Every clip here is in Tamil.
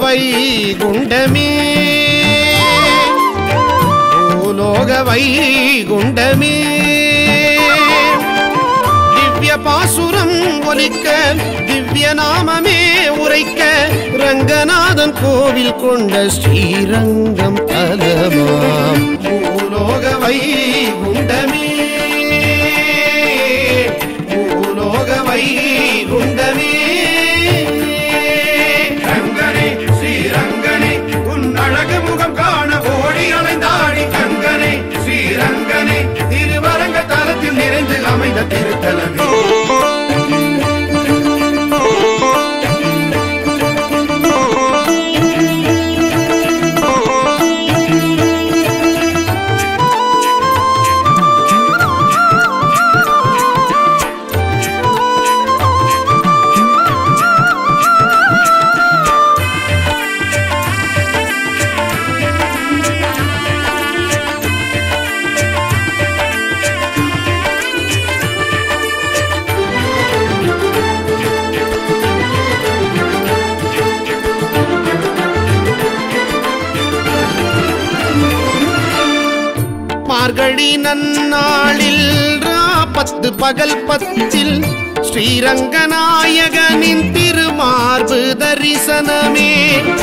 வைகுண்டமே பூலோக வைகுண்டமே திவ்ய பாசுரம் ஒலிக்க திவ்ய நாமமே உரைக்க ரங்கநாதன் கோவில் கொண்ட ஸ்ரீரங்கம் தலமாம் பூலோக வைகுண்டமே பூலோக வைகுண்டமே ரங்கனே ஸ்ரீரங்கனே உன் அழகு முகம் காண ஓடி அலைந்தாடி கங்கனே ஸ்ரீரங்கனே திருவரங்க தலத்தில் நிறைந்து அமைந்த திருத்தலமே மார்கழி நன்னாளில் ரா பத்து பகல் பத்தில் ஸ்ரீரங்கநாயகனின் திருமார்பு தரிசனமே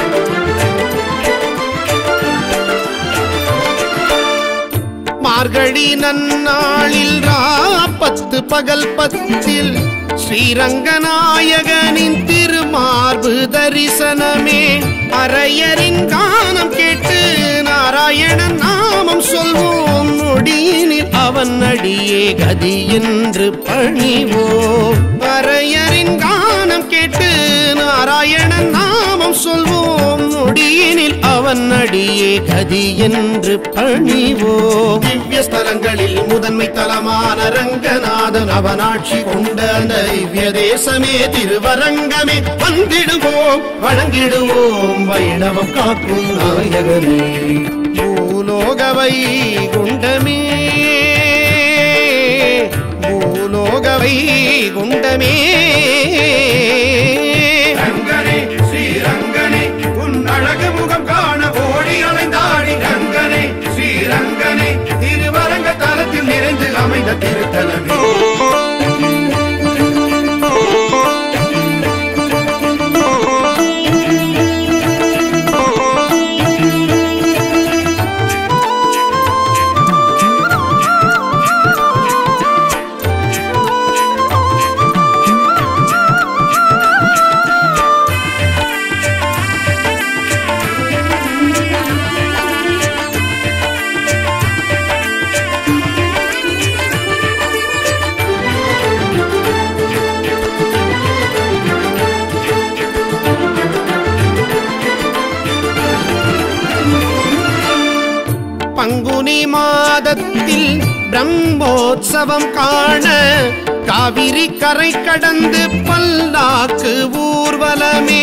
மார்கழி நன்னாளில் ரா பத்து பகல் பத்தில் ஸ்ரீரங்கநாயகனின் திருமார்பு தரிசனமே அரையரின் கானம் கேட்டு நாராயணன் நாமம் சொல்வோம் நொடியினில் அவன் அடியே கதி என்று பணிவோம் அரையரின் கானம் கேட்டு நாராயணன் நாமம் சொல்வோம் நொடியினில் அவன் அடியே கதி என்று பணிவோம் திவ்ய ஸ்தலங்களில் முதன்மை தலமான ரங்கநாதன் அவனாட்சி கொண்ட அந்த திவ்ய தேசமே திருவரங்கமே வந்திடுவோம் வழங்கிடுவோம் வைணவம் காக்கும் நாயகனே பூலோக வைகுண்டமே பூலோக வைகுண்டமே ரங்கனே ஸ்ரீரங்கனே உன் அழகு முகம் காண ஓடி அலைந்தாடி கங்கனே ஸ்ரீரங்கனே திருவரங்க தலத்தில் நிறைந்து அமைந்த திருத்தலமே பங்குனி மாதத்தில் பிரம்மோற்சவம் காண காவிரி கரை கடந்து பல்லாக்கு ஊர்வலமே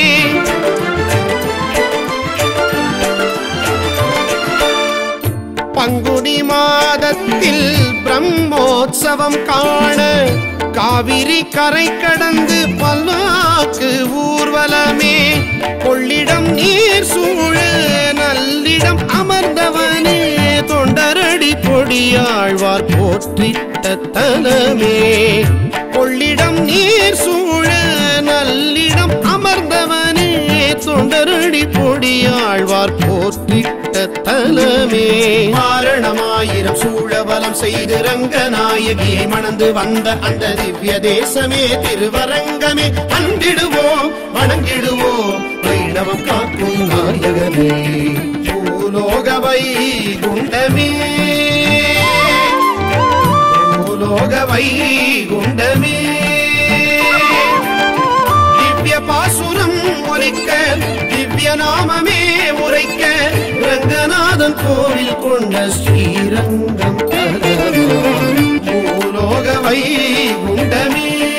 பங்குனி மாதத்தில் பிரம்மோற்சவம் காண காவிரி கரை கடந்து பல்லாக்கு ஊர்வலமே கொள்ளிடம் நீர் சூழ நல்லிடம் அமர்ந்தவனே தொண்டரடி பொடியாழ்வார் போற்றிட்ட தலமே கொள்ளிடம் நீர் சூழ நல்லிடம் அமர்ந்தவனே தொண்டரடி பொடியாழ்வார் போற்றிட்ட தலமே மாரணமாயிரம் சூழவலம் செய்து ரங்கநாயகியை மணந்து வந்த அந்த திவ்ய தேசமே திருவரங்கமே வந்திடுவோம் வணங்கிடுவோம் வைணவம் காக்கும் நாயகமே பூலோக வைகுண்டமே பூலோக வைகுண்டமே திவ்ய பாசுரம் ஒலிக்க திவ்ய நாமமே உரைக்க ரங்கநாதன் கோவில் கொண்ட ஸ்ரீரங்கம் தலமாம். பூலோக வைகுண்டமே